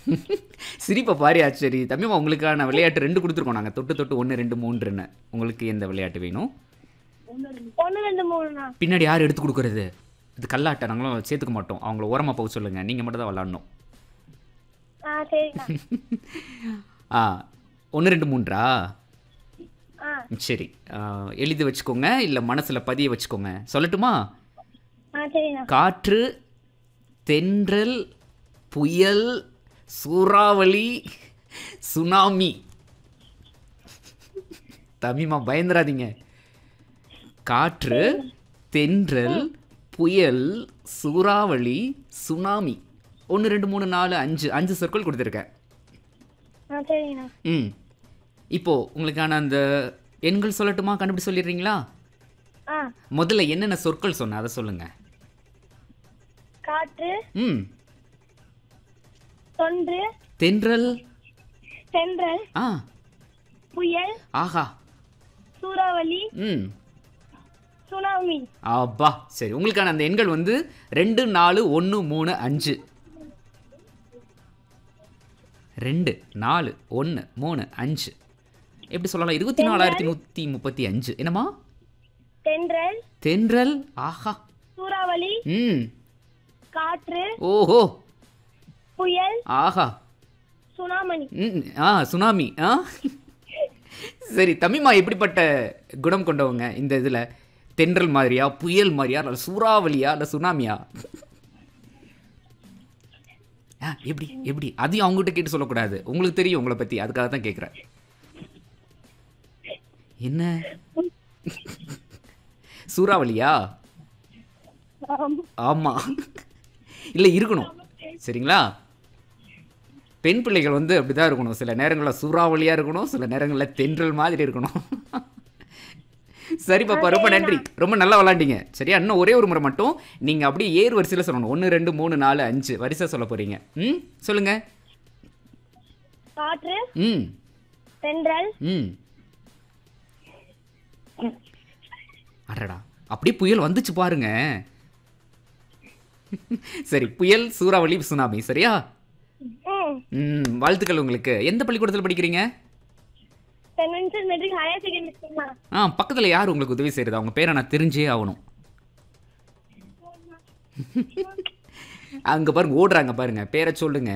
சிரிப்பை பாரியா சரி தம்பிமா உங்களுக்கான விளையாட்டு ரெண்டு கொடுத்துருக்கோம் நாங்கள் தொட்டு தொட்டு ஒன்று ரெண்டு மூன்றுன்னு உங்களுக்கு எந்த விளையாட்டு வேணும் ஒன்று ரெண்டு மூணுண்ணா பின்னாடி யார் எடுத்து கொடுக்குறது இது கல்லாட்டை நாங்களும் சேர்த்துக்க மாட்டோம் அவங்கள ஓரமாக போக சொல்லுங்கள் நீங்கள் மட்டும் தான் விளாடணும் ஆ சரிண்ணா ஆ ஒன்று ரெண்டு மூன்றா ஆ சரி ஆ, எழுதி வச்சுக்கோங்க இல்லை மனசில் பதிய வச்சுக்கோங்க சொல்லட்டுமா ஆ சரிண்ணா காற்று தென்றல் புயல் சூறாவளி சுனாமி தமிமா பயந்துராதீங்க காற்று தென்றல் புயல் சூறாவளி சுனாமி ஒன்று ரெண்டு மூணு நாலு அஞ்சு அஞ்சு சொற்கள் கொடுத்துருக்கேன் ஆ சரிண்ணா ம் இப்போ உங்களுக்கான அந்த எண்கள் சொல்லட்டுமா கண்டுபிடி சொல்லிடுறீங்களா ஆ முதல்ல என்னென்ன சொற்கள் சொன்னேன் அதை சொல்லுங்க காற்று ம் தொன்று தென்றல் தென்றல் ஆ புயல் ஆஹா சூறாவளி ம் சுனாமி அப்பா சரி உங்களுக்கான அந்த எண்கள் வந்து ரெண்டு நாலு ஒன்று மூணு அஞ்சு ரெண்டு நாலு ஒன்று மூணு அஞ்சு எப்படி சொல்லலாம் இருபத்தி நாலாயிரத்தி நூற்றி முப்பத்தி அஞ்சு என்னம்மா தென்றல் தென்றல் ஆஹா சூறாவளி ம் காற்று ஓஹோ புயல் ஆஹா சுனாமணி ம் ஆ சுனாமி ஆ சரி தமிமா எப்படிப்பட்ட குணம் கொண்டவங்க இந்த இதில் தென்றல் மாதிரியா புயல் மாதிரியா இல்லை சூறாவளியா இல்லை சுனாமியா ஆ எப்படி எப்படி அதையும் அவங்ககிட்ட கேட்டு சொல்லக்கூடாது உங்களுக்கு தெரியும் உங்களை பற்றி அதுக்காக தான் கேட்குறேன் என்ன சூறாவளியா ஆமா. ஆமாம் இல்லை இருக்கணும் சரிங்களா பெண் பிள்ளைகள் வந்து அப்படி தான் இருக்கணும் சில நேரங்களில் சூறாவளியாக இருக்கணும் சில நேரங்களில் தென்றல் மாதிரி இருக்கணும் சரி பாப்பா ரொம்ப நன்றி ரொம்ப நல்லா விளாண்டீங்க சரியா இன்னும் ஒரே ஒரு முறை மட்டும் நீங்கள் அப்படியே ஏறு வரிசையில் சொல்லணும் ஒன்று ரெண்டு மூணு நாலு அஞ்சு வரிசை சொல்ல போகிறீங்க ம் சொல்லுங்க காற்று ம் தென்றல் ம் அடடா அப்படியே புயல் வந்துச்சு பாருங்க சரி புயல் சூறாவளி சுனாமி சரியா ம் ம் வாழ்த்துக்கள் உங்களுக்கு எந்த பள்ளிக்கூடத்தில் படிக்கிறீங்க saint Vincent matric higher secondary ஸ்கூல்ண்ணா ஆ பக்கத்தில் யார் உங்களுக்கு உதவி செய்கிறது அவங்க பேரை நான் தெரிஞ்சே ஆகணும் அங்கே பாருங்க ஓடுறாங்க பாருங்க பேரை சொல்லுங்க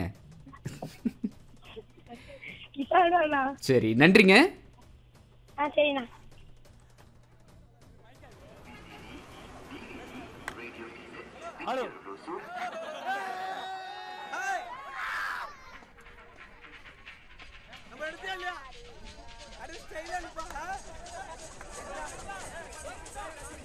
கிட்டாண்ணா சரி நன்றிங்க ஆ சரிண்ணா நம்ம எடுத்தே இல்லையா அடிச்சு கையில அனுப்பா